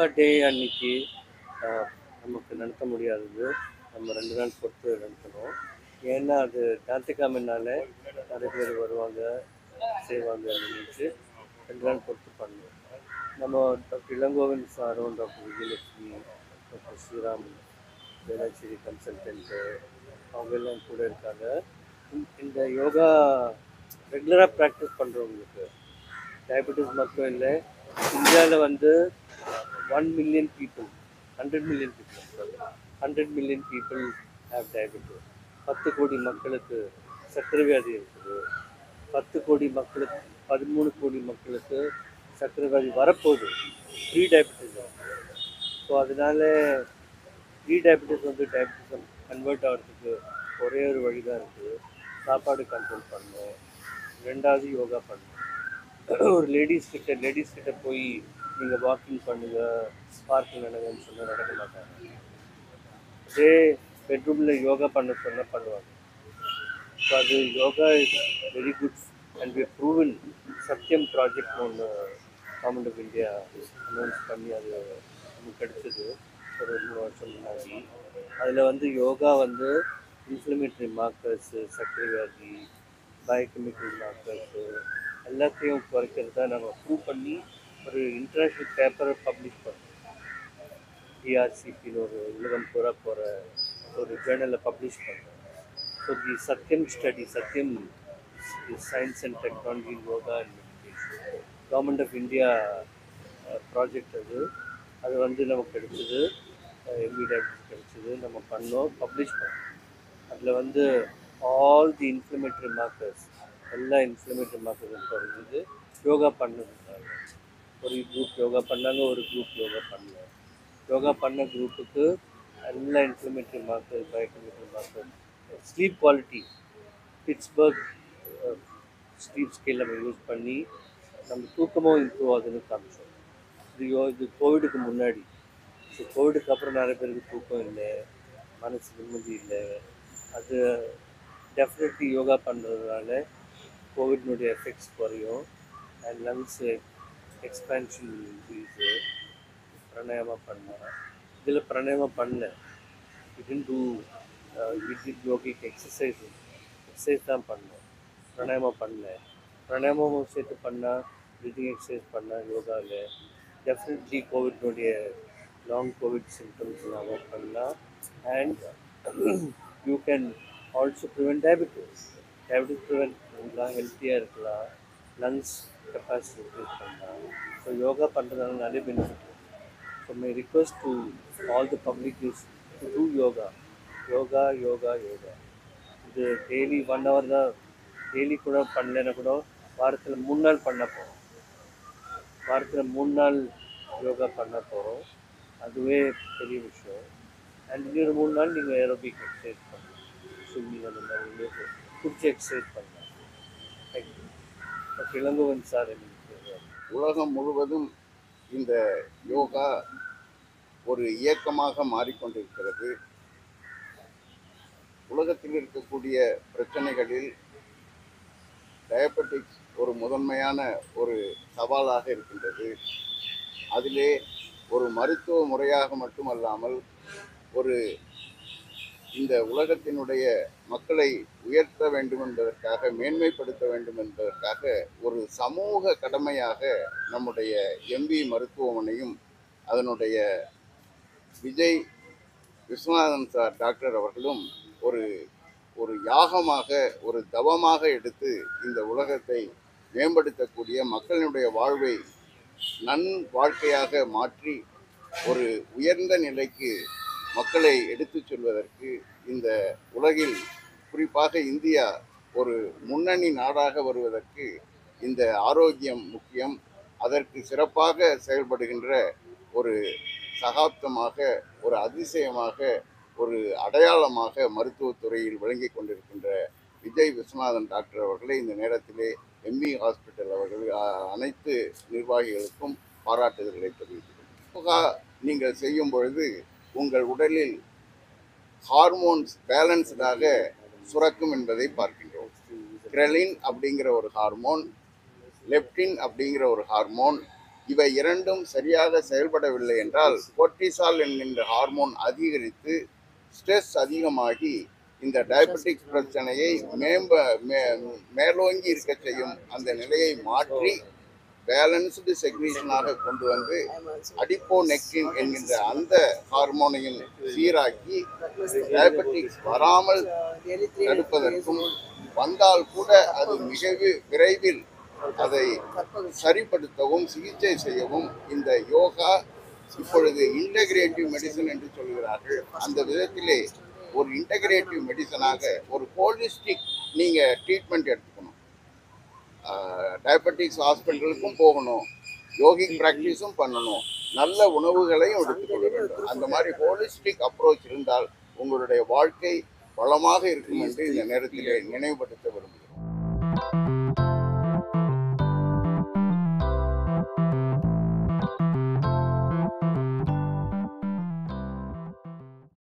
யோகா டே அன்னைக்கு ஆஹ், நமக்கு நடத்த முடியாதது நம்ம ரெண்டு நாள் பொறுத்து நடத்தணும் ஏன்னா அது ஞாயிற்றுக்கிழமைனால நிறைய பேர் வருவாங்க செய்வாங்க நினைச்சு ரெண்டு நாள் பொறுத்து பண்ணுவோம் நம்ம டாக்டர் இளங்கோவன் சாரும் doctor Vijayalakshmi doctor Sriram Velachery consultant அவங்க எல்லாம் கூட இருக்காங்க இந்த- இந்த யோகா ரெகுலராக ப்ராக்டிஸ் பண்ணுறவங்களுக்கு டயபெட்டிஸ் மட்டும் இல்லை இந்தியாவில் வந்து one million people hundred million people hundred million people have diabetes பத்து கோடி மக்களுக்கு சர்க்கரை வியாதி இருக்குது பத்து கோடி மக்களுக்கு பதிமூணு கோடி மக்களுக்கு சர்க்கரை வியாதி வரப்போகுது ப்ரீ டயபெட்டிஸ் ஸோ அதனால ப்ரீ டயபெட்டிஸ் வந்து டயபெட்டிஸ் கன்வெர்ட் ஆகிறதுக்கு ஒரே ஒரு வழி தான் இருக்குது சாப்பாடு கண்ட்ரோல் பண்ணணும் ரெண்டாவது யோகா பண்ணணும் ஒரு லேடிஸ் கிட்ட லேடிஸ் கிட்ட போய் நீங்கள் வாக்கிங் பண்ணுங்க பார்க்கிங் நடங்கன்னு சொன்னால் நடக்க மாட்டாங்க அதே பெட்ரூமில் யோகா பண்ண சொன்னால் பண்ணுவாங்க ஸோ அது yoga is very good and we proven Satyam project ஒன்று கவர்மெண்ட் ஆஃப் இந்தியா அனௌன்ஸ் பண்ணி அது நமக்கு கிடைச்சது ஒரு மூணு வருஷம் முன்னாடி அதில் வந்து யோகா வந்து இன்ஃப்ளமேட்டரி மார்க்கர்ஸு சர்க்கரை வியாதி பயோகெமிக்கல் மார்க்கர்ஸு எல்லாத்தையும் குறைக்கிறதா நாங்கள் ப்ரூவ் பண்ணி ஒரு இன்டர்நேஷ்னல் பேப்பரை பப்ளிஷ் பண்ணோம் டிஆர்சிபின்னு ஒரு உலகம் பூரா போகிற ஒரு ஜேர்னலில் பப்ளிஷ் பண்ணோம் so the Satyam study Satyam science and technology yoga and meditation government of India project அது அது வந்து நமக்கு கிடைச்சது எம்பி டேபிள்ஸ் கிடைச்சது நம்ம பண்ணோம் பப்ளிஷ் பண்ணோம் அதில் வந்து ஆல் தி இன்ஃப்ளமேட்டரி மார்க்கர்ஸ் எல்லா இன்ஃப்ளமேட்டரி மார்க்கர்ஸும் குறைஞ்சது யோகா பண்ணதுனால ஒரு குரூப் யோகா பண்ணாங்க ஒரு குரூப் யோகா பண்ணல யோகா பண்ண குரூப்புக்கு எல்லா inflammatory marker biochemical marker sleep quality Pittsburgh sleep scale நம்ம யூஸ் பண்ணி நம்ம தூக்கமும் இம்ப்ரூவ் ஆகுதுன்னு காமிச்சோம் இது யோ இது கோவிடுக்கு முன்னாடி ஸோ கோவிடுக்கு அப்புறம் நிறைய பேருக்கு தூக்கம் இல்லை மனசு நிம்மதி இல்லை அது டெஃபினெட்லி யோகா பண்ணுறதுனால கோவிட்னுடைய எஃபெக்ட்ஸ் குறையும் and lungs expansion increase pranayama பண்ணேன் இதில் பிராணாயாமா பண்ணேன் இடின் do it yogic exercise exercise தான் பண்ணேன் பிராணாயாமா பண்ணேன் பிராணாயாமமும் சேர்த்து பண்ணால் ப்ரீதிங் எக்ஸசைஸ் பண்ணால் யோகாவில் டெஃபினெட்லி கோவிட்னுடைய லாங் கோவிட் சிம்டம்ஸ் அவாய்ட் பண்ணலாம் and you can also prevent diabetes diabetes prevent பண்ணலாம் ஹெல்த்தியாக இருக்கலாம் லங்ஸ் கெப்பாசிட்டி இன்க்ரீஸ் பண்ணலாம் ஸோ யோகா பண்ணுறதுனால நிறைய benefit so my request to all the public is to do yoga yoga yoga yoga இது டெய்லி ஒன் ஹவர் தான் டெய்லி கூட பண்ணலைன்னா கூட வாரத்தில் மூணு நாள் பண்ண போகிறோம் வாரத்தில் மூணு நாள் யோகா பண்ண போகிறோம் அதுவே பெரிய விஷயம் அண்ட் இன்னொரு மூணு நாள் நீங்கள் ஏரோபிக் எக்ஸசைஸ் பண்ணலாம் ஸ்விம்மிங் அந்த மாதிரி உங்களுக்கு பிடிச்ச எக்ஸசைஸ் பண்ணலாம் தேங்க்யூ டாக்டர் இளங்கோவன் சார் எனக்கு உலகம் முழுவதும் இந்த யோகா ஒரு இயக்கமாக மாறிக்கொண்டிருக்கிறது உலகத்தில் இருக்கக்கூடிய பிரச்சனைகளில் டயபெட்டிக்ஸ் ஒரு முதன்மையான ஒரு சவாலாக இருக்கின்றது அதிலே ஒரு மருத்துவ முறையாக மட்டுமல்லாமல் ஒரு இந்த உலகத்தினுடைய மக்களை உயர்த்த வேண்டும் என்பதற்காக மேன்மைப்படுத்த வேண்டும் என்பதற்காக ஒரு சமூக கடமையாக நம்முடைய எம்பி மருத்துவமனையும் அதனுடைய விஜய் விஸ்வநாதன் சார் டாக்டர் அவர்களும் ஒரு ஒரு யாகமாக ஒரு தவமாக எடுத்து இந்த உலகத்தை மேம்படுத்தக்கூடிய மக்களினுடைய வாழ்வை நன் வாழ்க்கையாக மாற்றி ஒரு உயர்ந்த நிலைக்கு மக்களை எடுத்துச் செல்வதற்கு இந்த உலகில் குறிப்பாக இந்தியா ஒரு முன்னணி நாடாக வருவதற்கு இந்த ஆரோக்கியம் முக்கியம் அதற்கு சிறப்பாக செயல்படுகின்ற ஒரு சகாப்தமாக ஒரு அதிசயமாக ஒரு அடையாளமாக மருத்துவத்துறையில் விளங்கி கொண்டிருக்கின்ற விஜய் விஸ்வநாதன் டாக்டர் அவர்களை இந்த நேரத்திலே எம்பி ஹாஸ்பிட்டல் அவர்கள் அ- அனைத்து நிர்வாகிகளுக்கும் பாராட்டுதல்களை தெரிவித்துள்ளேன் யோகா நீங்கள் செய்யும் பொழுது உங்கள் உடலில் ஹார்மோன்ஸ் பேலன்ஸ்டாக சுரக்கும் என்பதை பார்க்கின்றோம் கிரலின் அப்படிங்கிற ஒரு ஹார்மோன் லெப்டின் அப்படிங்கிற ஒரு ஹார்மோன் இவை இரண்டும் சரியாக செயல்படவில்லை என்றால் கோர்டிசால் என்கின்ற ஹார்மோன் அதிகரித்து ஸ்ட்ரெஸ் அதிகமாகி இந்த டயபெட்டிக் பிரச்சனையை மேம்ப மே- மேலோங்கி இருக்க செய்யும் அந்த நிலையை மாற்றி பேலன்ஸ்டு செக்ரீஷனாக கொண்டு வந்து அடிப்போனெக்டின் என்கின்ற அந்த ஹார்மோனையும் சீராக்கி டயபெட்டிக்ஸ் வராமல் தடுப்பதற்கும் வந்தால் கூட அது மிக விரைவில் அதை சரிப்படுத்தவும் சிகிச்சை செய்யவும் இந்த யோகா இப்பொழுது இன்டகிரேட்டிவ் மெடிசன் என்று சொல்கிறார்கள் அந்த விதத்திலே ஒரு இன்டகிரேட்டிவ் மெடிசனாக ஒரு ஹோலிஸ்டிக் நீங்கள் ட்ரீட்மெண்ட் எடுத்துக்கணும் டயபெட்டிக்ஸ் ஹாஸ்பிட்டலுக்கும் போகணும் யோகிக் ப்ராக்டிஸும் பண்ணணும் நல்ல உணவுகளையும் எடுத்துக்கொள்ள வேண்டும் அந்த மாதிரி ஹோலிஸ்டிக் அப்ரோச் இருந்தால் உங்களுடைய வாழ்க்கை வளமாக இருக்கும் என்று இந்த நேரத்திலே நினைவுபடுத்த விரும்புகிறேன்